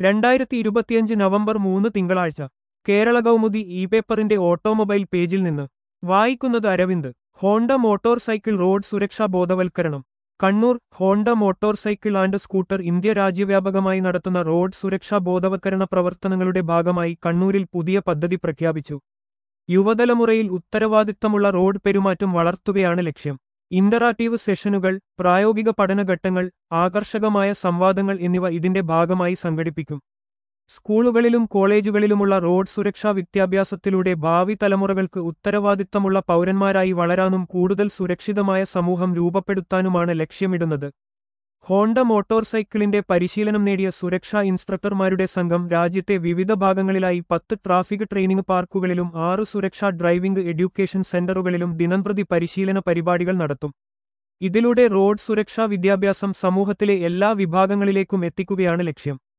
രണ്ടായിരത്തി ഇരുപത്തിയഞ്ച് നവംബർ മൂന്ന് തിങ്കളാഴ്ച കേരള കൗമുദി ഇ പേപ്പറിന്റെ ഓട്ടോമൊബൈൽ പേജിൽ നിന്ന് വായിക്കുന്നത് Aravind Honda motorcycle road സുരക്ഷാ ബോധവൽക്കരണം Kannur Honda motorcycle and scooter India രാജ്യവ്യാപകമായി നടത്തുന്ന റോഡ് സുരക്ഷാ ബോധവൽക്കരണ പ്രവർത്തനങ്ങളുടെ ഭാഗമായി കണ്ണൂരിൽ പുതിയ പദ്ധതി പ്രഖ്യാപിച്ചു യുവതലമുറയിൽ ഉത്തരവാദിത്തമുള്ള റോഡ് പെരുമാറ്റം വളർത്തുകയാണ് ലക്ഷ്യം ഇന്ററാക്റ്റീവ് സെഷനുകൾ പ്രായോഗിക പഠനഘട്ടങ്ങൾ ആകർഷകമായ സംവാദങ്ങൾ എന്നിവ ഇതിന്റെ ഭാഗമായി സംഘടിപ്പിക്കും സ്കൂളുകളിലും കോളേജുകളിലുമുള്ള റോഡ് സുരക്ഷാ വിദ്യാഭ്യാസത്തിലൂടെ ഭാവി തലമുറകൾക്ക് ഉത്തരവാദിത്തമുള്ള പൗരന്മാരായി വളരാനും കൂടുതൽ സുരക്ഷിതമായ സമൂഹം രൂപപ്പെടുത്താനുമാണ് ലക്ഷ്യമിടുന്നത് ഹോണ്ട മോട്ടോർ സൈക്കിളിന്റെ പരിശീലനം നേടിയ സുരക്ഷാ ഇൻസ്ട്രക്ടർമാരുടെ സംഘം രാജ്യത്തെ വിവിധ ഭാഗങ്ങളിലായി പത്ത് ട്രാഫിക് ട്രെയിനിംഗ് പാർക്കുകളിലും ആറ് സുരക്ഷാ ഡ്രൈവിംഗ് എഡ്യൂക്കേഷൻ സെന്ററുകളിലും ദിനംപ്രതി പരിശീലന പരിപാടികൾ നടത്തും ഇതിലൂടെ റോഡ് സുരക്ഷാ വിദ്യാഭ്യാസം സമൂഹത്തിലെ എല്ലാ വിഭാഗങ്ങളിലേക്കും എത്തിക്കുകയാണ് ലക്ഷ്യം